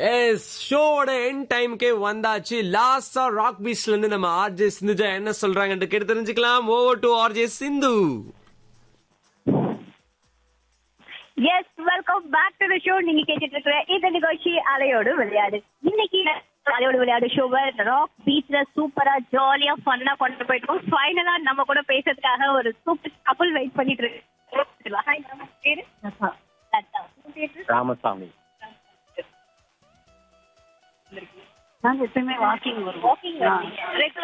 S ஷோவோட என் டைம்க்கே வந்தாச்சு லாஸ்டா ராக் பீச்ல இருந்து நம்ம ஆர்ஜே சிந்துஜா என்ன சொல்றாங்கன்னு கேட்டு தெரிஞ்சுக்கலாம் over to RJ Sindhu yes welcome back to the show நீங்க கேட்டுட்டு இருக்கிற இந்த நிகழ்ச்சி அலையோடு விளையாடு இன்னைக்கு அலையோடு விளையாடு ஷோவை ராக் பீச்ல சூப்பரா ஜாலியா ஃபன்னா கொண்டு போயிட்டோம் ஃபைனலா நம்ம கூட பேசுறதுக்காக ஒரு சூப்பர் கப்பல் வெயிட் பண்ணிட்டு இருக்கு Hi, நம்ம பேரு லதா. உங்க பேரு? ராமசாமி நாங்க எப்பயுமே வாக்கிங் வருவோம் வாக்கிங்